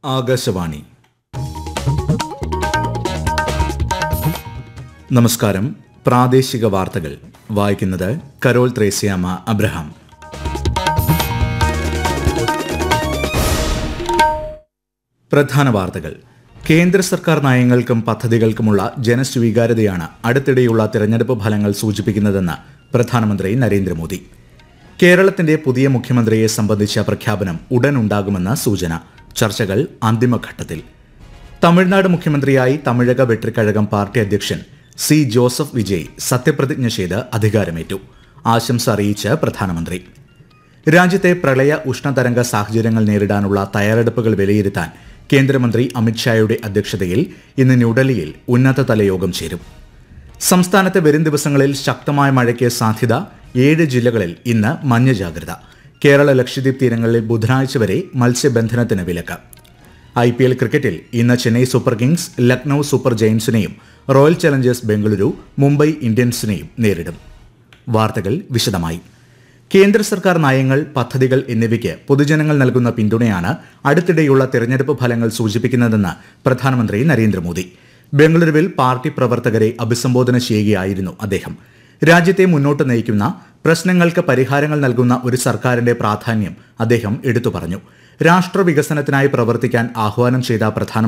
ആകാശവാണി നമസ്കാരം പ്രാദേശിക വാർത്തകൾ വായിക്കുന്നത് കരോൾ ത്രേസ്യാമ അബ്രഹാം പ്രധാന വാർത്തകൾ കേന്ദ്ര സർക്കാർ നയങ്ങൾക്കും പദ്ധതികൾക്കുമുള്ള ജനസ്വീകാര്യതയാണ് അടുത്തിടെയുള്ള തിരഞ്ഞെടുപ്പ് ഫലങ്ങൾ സൂചിപ്പിക്കുന്നതെന്ന് പ്രധാനമന്ത്രി നരേന്ദ്രമോദി കേരളത്തിന്റെ പുതിയ മുഖ്യമന്ത്രിയെ സംബന്ധിച്ച പ്രഖ്യാപനം ഉടൻ ഉണ്ടാകുമെന്ന സൂചന ചർച്ചകൾ അന്തിമഘട്ടത്തിൽ തമിഴ്നാട് മുഖ്യമന്ത്രിയായി തമിഴക വെട്രിക്കഴകം പാർട്ടി അധ്യക്ഷൻ സി ജോസഫ് വിജയ് സത്യപ്രതിജ്ഞ ചെയ്ത് അധികാരമേറ്റു ആശംസ അറിയിച്ച് പ്രധാനമന്ത്രി രാജ്യത്തെ പ്രളയ ഉഷ്ണതരംഗ സാഹചര്യങ്ങൾ നേരിടാനുള്ള തയ്യാറെടുപ്പുകൾ വിലയിരുത്താൻ കേന്ദ്രമന്ത്രി അമിത്ഷായുടെ അധ്യക്ഷതയിൽ ഇന്ന് ന്യൂഡൽഹിയിൽ ഉന്നതതല യോഗം ചേരും സംസ്ഥാനത്ത് വരും ദിവസങ്ങളിൽ ശക്തമായ മഴയ്ക്ക് സാധ്യത ഏഴ് ജില്ലകളിൽ ഇന്ന് മഞ്ഞ ജാഗ്രത കേരള ലക്ഷദ്വീപ് തീരങ്ങളിൽ ബുധനാഴ്ച വരെ മത്സ്യബന്ധനത്തിന് വിലക്ക് ഐ പി എൽ ക്രിക്കറ്റിൽ ഇന്ന് Chennai Super Kings Lucknow Super ജയൻസിനെയും റോയൽ ചലഞ്ചേഴ്സ് ബംഗളൂരു മുംബൈ ഇന്ത്യൻസിനെയും നേരിടും വാർത്തകൾ വിശദമായി കേന്ദ്ര സർക്കാർ നയങ്ങൾ പദ്ധതികൾ എന്നിവയ്ക്ക് പൊതുജനങ്ങൾ നൽകുന്ന പിന്തുണയാണ് അടുത്തിടെയുള്ള തെരഞ്ഞെടുപ്പ് ഫലങ്ങൾ സൂചിപ്പിക്കുന്നതെന്ന് പ്രധാനമന്ത്രി നരേന്ദ്രമോദി ബംഗളൂരുവിൽ പാർട്ടി പ്രവർത്തകരെ അഭിസംബോധന ചെയ്യുകയായിരുന്നു അദ്ദേഹം രാജ്യത്തെ മുന്നോട്ട് നയിക്കുന്ന പ്രശ്നങ്ങൾക്ക് പരിഹാരങ്ങൾ നൽകുന്ന ഒരു സർക്കാരിന്റെ പ്രാധാന്യം അദ്ദേഹം എടുത്തു പറഞ്ഞു രാഷ്ട്ര വികസനത്തിനായി പ്രവർത്തിക്കാൻ ആഹ്വാനം ചെയ്ത പ്രധാനമന്ത്രി